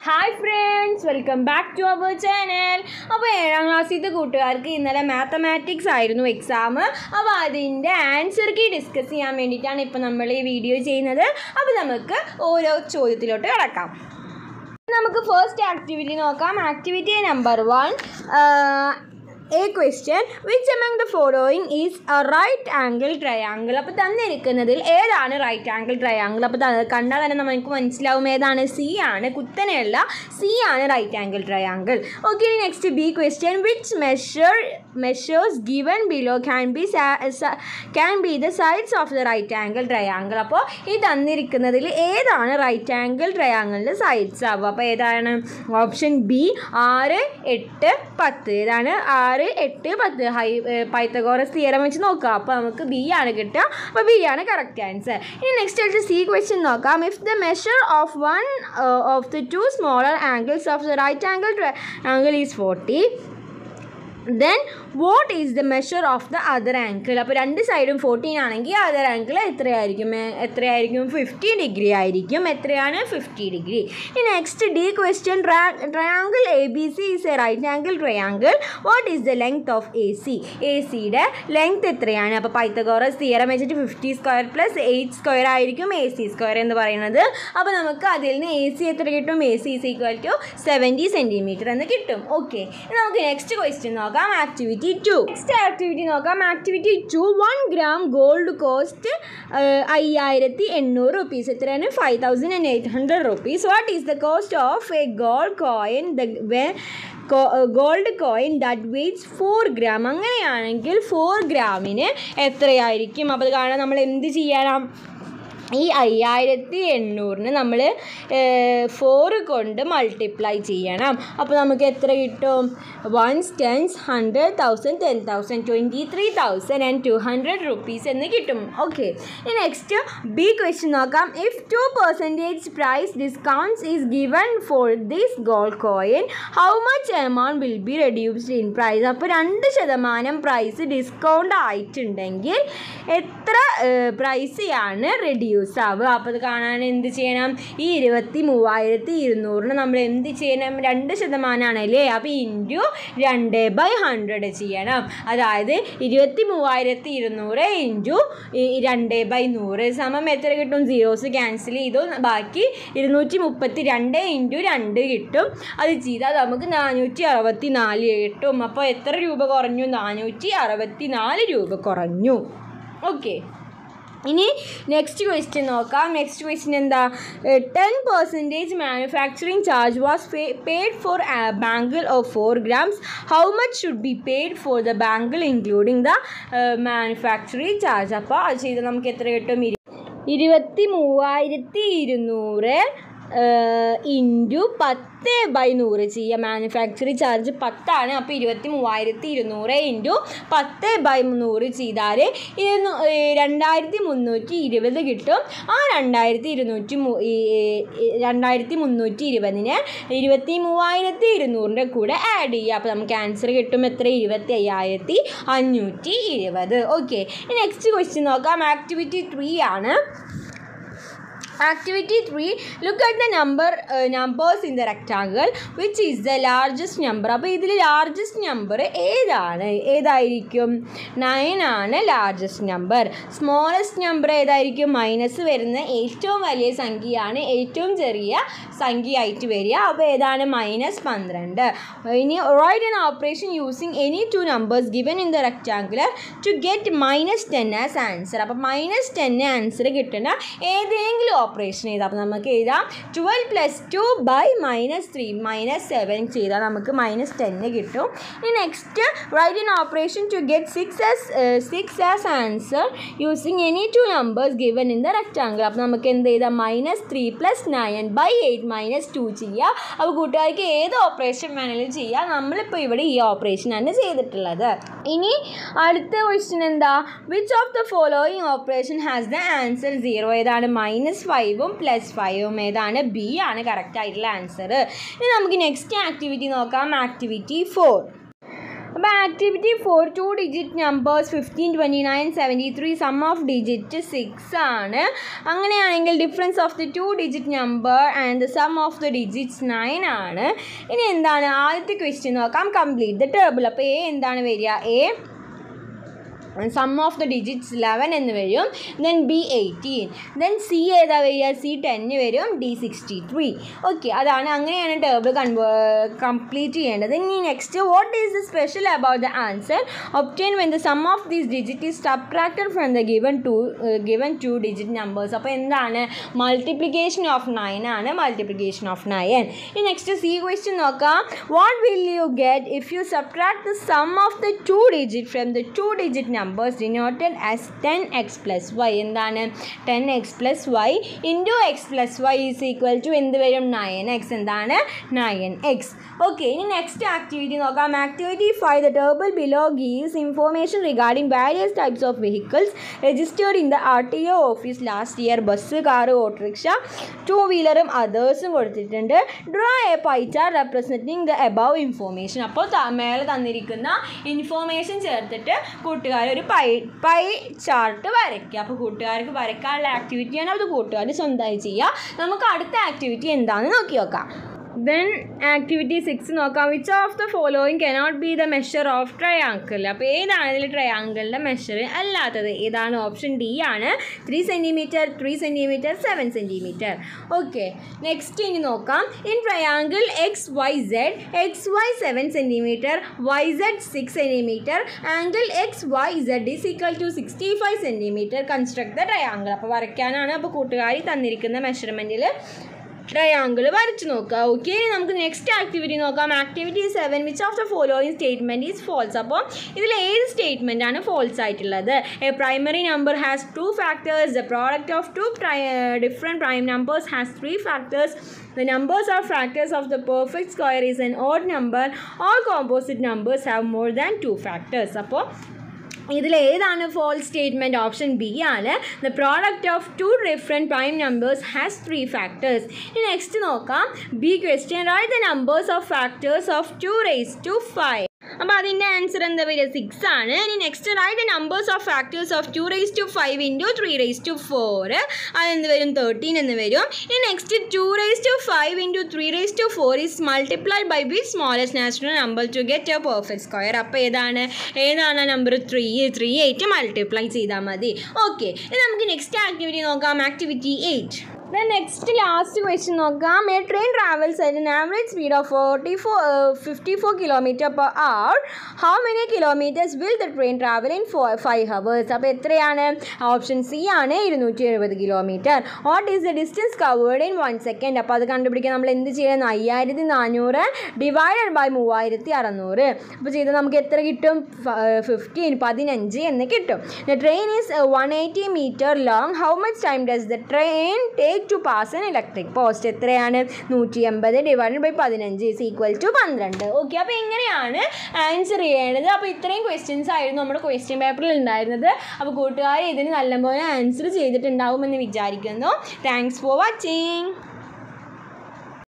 Hi friends welcome back to our channel അപ്പോൾ ഏഴാം ക്ലാസ്സിലത്തെ കൂട്ടുകാർക്ക് ഇന്നലെ മാത്തമാറ്റിക്സ് ആയിരുന്നു എക്സാം അപ്പോൾ അതിൻ്റെ ആൻസർ കീ ഡിസ്കസ് ചെയ്യാൻ വേണ്ടിയിട്ടാണ് ഇപ്പോൾ നമ്മൾ ഈ വീഡിയോ ചെയ്യുന്നത് അപ്പോൾ നമുക്ക് ഓരോ ചോദ്യത്തിലോട്ട് കിടക്കാം നമുക്ക് ഫസ്റ്റ് ആക്ടിവിറ്റി നോക്കാം activity number one a question which among the following is a right angle triangle അപ്പോൾ തന്നിരിക്കുന്നതിൽ ഏതാണ് റൈറ്റ് ആംഗിൾ ട്രയാങ്കിൾ അപ്പോൾ ത- കണ്ടാൽ തന്നെ നമുക്ക് മനസ്സിലാവും ഏതാണ് സി ആണ് കുത്തനെയല്ല സി ആണ് right angle triangle okay next B question which measure measures given below can be can be the sides of the right angle triangle അപ്പോൾ ഈ തന്നിരിക്കുന്നതിൽ ഏതാണ് റൈറ്റ് ആംഗിൾ ട്രയാങ്കിളിൻ്റെ സൈഡ്സ് ആവുക അപ്പോൾ ഏതാണ് ഓപ്ഷൻ ബി ആറ് എട്ട് പത്ത് ഏതാണ് ആറ് എട്ട് പത്ത് ഹൈ പൈത്തഗോറസ് തിയറം വെച്ച് നോക്കുക അപ്പോൾ നമുക്ക് ബി ആണ് കിട്ടുക അപ്പോൾ ബി ആണ് കറക്റ്റ് ആൻസർ ഇനി നെക്സ്റ്റ് ആയിട്ട് സി ക്വസ്റ്റ്യൻ നോക്കാം if the measure of one of the two smaller angles of the right angle angle is forty then what is the measure of the other angle അപ്പോൾ രണ്ട് സൈഡും fourteen ആണെങ്കിൽ other angle എത്രയായിരിക്കും എ- എത്രയായിരിക്കും fifty degree ആയിരിക്കും എത്രയാണ് fifty degree ഇനി next D question triangle A B C is a right angle triangle what is the length of A C A സിയുടെ ലെങ്ത് എത്രയാണ് അപ്പോൾ പൈത്തഗോറസ് തിയറം വെച്ചിട്ട് fifty square plus eight square ആയിരിക്കും A C square എന്ന് പറയുന്നത് അപ്പോൾ നമുക്ക് അതിൽ നിന്ന് എ സി എത്ര കിട്ടും A C is equal to seventy centimetre എന്ന് കിട്ടും ഓക്കെ നമുക്ക് നെക്സ്റ്റ് ക്വസ്റ്റ്യൻ നോക്കാം ആക്ടിവിറ്റി ടു നെക്സ്റ്റ് ആക്ടിവിറ്റി നോക്കാം activity two one gram gold cost അയ്യായിരത്തി എണ്ണൂറ് റുപ്പീസ് എത്രയാണ് five thousand and eight hundred rupees what is the cost of a gold coin the gold coin that weighs four gram അങ്ങനെയാണെങ്കിൽ four ഗ്രാമിന് എത്രയായിരിക്കും അപ്പോൾ അത് കാണാൻ നമ്മൾ എന്ത് ചെയ്യണം ഈ അയ്യായിരത്തി എണ്ണൂറിന് നമ്മൾ ഫോർ കൊണ്ട് മൾട്ടിപ്ലൈ ചെയ്യണം അപ്പോൾ നമുക്ക് എത്ര കിട്ടും ones tens hundred thousand ten thousand twenty three thousand and two hundred rupees എന്ന് കിട്ടും ഓക്കെ നെക്സ്റ്റ് ബി ക്വസ്റ്റ്യൻ നോക്കാം if two percentage price discounts is given for this gold coin how much amount will be reduced in price അപ്പോൾ രണ്ട് ശതമാനം price discount ആയിട്ടുണ്ടെങ്കിൽ എത്ര പ്രൈസാണ് reduce ആവുക അപ്പോൾ അത് കാണാൻ എന്ത് ചെയ്യണം ഈ ഇരുപത്തി മൂവായിരത്തി ഇരുന്നൂറിന് നമ്മൾ എന്ത് ചെയ്യണം രണ്ട് ശതമാനമാണല്ലേ അപ്പോൾ ഇൻറ്റു രണ്ട് ബൈ ഹൺഡ്രഡ് ചെയ്യണം അതായത് ഇരുപത്തി മൂവായിരത്തി ഇരുന്നൂറ് ഇൻറ്റു രണ്ട് ബൈ നൂറ് സമം എത്ര കിട്ടും സീറോസ് ക്യാൻസൽ ചെയ്തു ബാക്കി ഇരുന്നൂറ്റി മുപ്പത്തി രണ്ട് ഇൻറ്റു രണ്ട് കിട്ടും അത് ചെയ്താൽ നമുക്ക് നാനൂറ്റി അറുപത്തി നാല് കിട്ടും അപ്പോൾ എത്ര രൂപ കുറഞ്ഞു നാനൂറ്റി അറുപത്തി നാല് രൂപ കുറഞ്ഞു ഓക്കെ ഇനി നെക്സ്റ്റ് ക്വസ്റ്റ്യൻ നോക്കാം നെക്സ്റ്റ് ക്വസ്റ്റ്യൻ എന്താ ten percentage manufacturing charge was paid for bangle of four grams how much should be paid for the bangle including the manufacturing charge അപ്പോൾ അത് ചെയ്ത് നമുക്ക് എത്ര കിട്ടും ഇരു- ഇരുപത്തി മൂവായിരത്തി ഇരുന്നൂറ് ഇൻറ്റു പത്ത് ബൈ നൂറ് ചെയ്യുക മാനുഫാക്ചറിങ് ചാർജ് പത്താണ് അപ്പോൾ ഇരുപത്തി മൂവായിരത്തി ഇരുന്നൂറ് ഇൻറ്റു പത്ത് ബൈ നൂറ് ചെയ്താൽ ഇരുന്നൂ രണ്ടായിരത്തി മുന്നൂറ്റി ഇരുപത് കിട്ടും ആ രണ്ടായിരത്തി ഇരുന്നൂറ്റി മു ഈ- ഈ രണ്ടായിരത്തി മുന്നൂറ്റി ഇരുപതിന് ഇരുപത്തി മൂവായിരത്തി ഇരുന്നൂറിൻ്റെ കൂടെ ആഡ് ചെയ്യുക അപ്പോൾ നമുക്ക് ആൻസർ കിട്ടും എത്ര ഇരുപത്തി അയ്യായിരത്തി അഞ്ഞൂറ്റി ഇരുപത് ഓക്കെ നെക്സ്റ്റ് ക്വസ്റ്റ്യൻ നോക്കാം ആക്ടിവിറ്റി ത്രീ ആണ് Activity 3 Look at the number uh, numbers in the rectangle which is the largest number അപ്പോൾ ഇതിൽ ലാർജസ്റ്റ് നമ്പർ ഏതാണ് ഏതായിരിക്കും നയൻ ആണ് ലാർജസ്റ്റ് നമ്പർ സ്മോളസ്റ്റ് നമ്പർ ഏതായിരിക്കും മൈനസ് വരുന്ന ഏറ്റവും വലിയ സംഖ്യയാണ് ഏറ്റവും ചെറിയ സംഖ്യയായിട്ട് വരിക അപ്പോൾ ഏതാണ് മൈനസ് പന്ത്രണ്ട് ഇനി write an operation using any two numbers given in the rectangular to get minus ten as answer അപ്പോൾ മൈനസ് ടെന്ന് ആൻസർ കിട്ടുന്ന ഏതെങ്കിലും ഓപ്പറേഷൻ ചെയ്താൽ അപ്പോൾ നമുക്ക് എഴുതാം twelve plus two by minus three minus seven ചെയ്താൽ നമുക്ക് മൈനസ് ടെന്ന് കിട്ടും ഇനി next write in operation to get six as six as answer using any two numbers given in the rectangle അപ്പോൾ നമുക്ക് എന്ത് ചെയ്താൽ minus three plus nine by eight minus two ചെയ്യുക അപ്പോൾ കൂട്ടുകാർക്ക് ഏത് ഓപ്പറേഷൻ വേണമെങ്കിലും ചെയ്യാം നമ്മളിപ്പോൾ ഇവിടെ ഈ ഓപ്പറേഷനാണ് ചെയ്തിട്ടുള്ളത് ഇനി അടുത്ത ക്വസ്റ്റ്യൻ എന്താ which of the following operation has the answer zero ഏതാണ് മൈനസ് ഫൈവും പ്ലസ് ഫൈവും ഏതാണ് ബി ആണ് കറക്റ്റ് ആയിട്ടുള്ള ആൻസർ ഇനി നമുക്ക് നെക്സ്റ്റ് ആക്ടിവിറ്റി നോക്കാം ആക്ടിവിറ്റി ഫോർ അപ്പോൾ activity four two digit numbers fifteen twenty nine seventy three sum of digit six ആണ് അങ്ങനെയാണെങ്കിൽ difference of the two digit number and the sum of the digits nine ആണ് ഇനി എന്താണ് ആദ്യത്തെ question നോക്കാം complete the table അപ്പോൾ A എന്താണ് വരിക A sum of the digits eleven എന്ന് വരും then B eighteen then C ഏതാ വരിക സി ടെന്ന് വരും ഡി സിക്സ്റ്റി ത്രീ ഓക്കെ അതാണ് അങ്ങനെയാണ് ടേബിൾ കൺവേ കംപ്ലീറ്റ് ചെയ്യേണ്ടത് ഇനി next what is the special about the answer obtain when the sum of these digit is subtracted from the given two given two digit numbers അപ്പോൾ എന്താണ് multiplication of nine ആണ് multiplication of nine ഇനി next C question നോക്കാം what will you get if you subtract the sum of the two digit from the two digit numbers denoted as ten X plus Y എന്താണ് ten X plus Y into X plus Y is equal to എന്ത് വരും nine X എന്താണ് nine X okay ഇനി next activity നോക്കാം activity five the table below gives information regarding various types of vehicles registered in the R T O office last year bus car autorickshaw two വീലറും അതേഴ്സും കൊടുത്തിട്ടുണ്ട് draw a pie chart representing the above information അപ്പോൾ മേലെ തന്നിരിക്കുന്ന information ചേർത്തിട്ട് കൂട്ടുകാർ ഒരു pi pie chart വരയ്ക്കുക അപ്പോൾ കൂട്ടുകാർക്ക് വരയ്ക്കാനുള്ള ആക്ടിവിറ്റിയാണ് അത് കൂട്ടുകാർ സ്വന്തമായി ചെയ്യുക നമുക്ക് അടുത്ത ആക്ടിവിറ്റി എന്താണെന്ന് നോക്കി നോക്കാം ദെൻ ആക്ടിവിറ്റി സിക്സ് നോക്കാം which of the following cannot be the measure of triangle അപ്പോൾ ഏതാണ് ഇതിൽ ട്രയാങ്കിളിൻ്റെ മെഷർ അല്ലാത്തത് ഏതാണ് ഓപ്ഷൻ ഡി ആണ് three centimetre three centimetre seven centimetre okay next ഇനി നോക്കാം in triangle X Y Z X Y seven centimetre Y Z six centimetre angle X Y Z is equal to sixty five centimetre construct the triangle അപ്പോൾ വരയ്ക്കാനാണ് അപ്പോൾ കൂട്ടുകാരി തന്നിരിക്കുന്ന മെഷർമെൻറ്റിൽ triangle വരച്ച് നോക്കുക okay നമുക്ക് നെക്സ്റ്റ് ആക്ടിവിറ്റി നോക്കാം activity seven which of the following statement is false അപ്പോൾ ഇതിൽ ഏത് സ്റ്റേറ്റ്മെൻ്റ് ആണ് ഫോൾസ് ആയിട്ടുള്ളത് a primary number has two factors the product of two different prime numbers has three factors The numbers are factors of the perfect square is an odd number. All composite numbers have more than two factors. അപ്പോൾ ഇതിൽ ഏതാണ് false statement option B ആണ് the product of two different prime numbers has three factors ഇനി next നോക്കാം B question write the numbers of factors of two raise to five അപ്പോൾ അതിൻ്റെ answer എന്താ വരിക സിക്സ് ആണ് ഇനി next write the numbers of factors of two raise to five into three raise to four അതെന്ത് വരും thirteen എന്ന് വരും ഇനി next two raise to five into three raise to four is multiplied by be smallest natural number to get a perfect square അപ്പോൾ ഏതാണ് ഏതാണ് number three three eight multiply ചെയ്താൽ മതി ഓക്കെ ഇനി നമുക്ക് നെക്സ്റ്റ് ആക്ടിവിറ്റി നോക്കാം activity eight then next last question നോക്കാം a train travels at an average speed of forty four fifty four kilometre per hour how many kilometres will the train travel in four five hours അപ്പോൾ എത്രയാണ് option C ആണ് ഇരുന്നൂറ്റി എഴുപത് kilometre what is the distance covered in one second അപ്പോൾ അത് കണ്ടുപിടിക്കാൻ നമ്മൾ എന്ത് ചെയ്യണം അയ്യായിരത്തി നാനൂറ് ഡിവൈഡഡ് ബൈ മൂവായിരത്തി അറുന്നൂറ് അപ്പോൾ ചെയ്ത് നമുക്ക് എത്ര കിട്ടും ഫിഫ്റ്റീൻ പതിനഞ്ച് എന്ന് കിട്ടും the train is one eighty metre long how much time does the train take to pass an electric post എത്രയാണ് നൂറ്റി എൺപത് ഡിവൈഡ് ബൈ പതിനഞ്ച് ഈസ് ഈക്വൽ ടു പന്ത്രണ്ട് ഓക്കെ അപ്പോൾ ഇങ്ങനെയാണ് ആൻസർ ചെയ്യേണ്ടത് അപ്പോൾ ഇത്രയും ക്വസ്റ്റ്യൻസ് ആയിരുന്നു നമ്മുടെ ക്വസ്റ്റ്യൻ പേപ്പറിൽ ഉണ്ടായിരുന്നത് അപ്പോൾ കൂട്ടുകാർ ഇതിന് നല്ലപോലെ ആൻസർ ചെയ്തിട്ടുണ്ടാവുമെന്ന് വിചാരിക്കുന്നു താങ്ക്സ് ഫോർ വാച്ചിങ്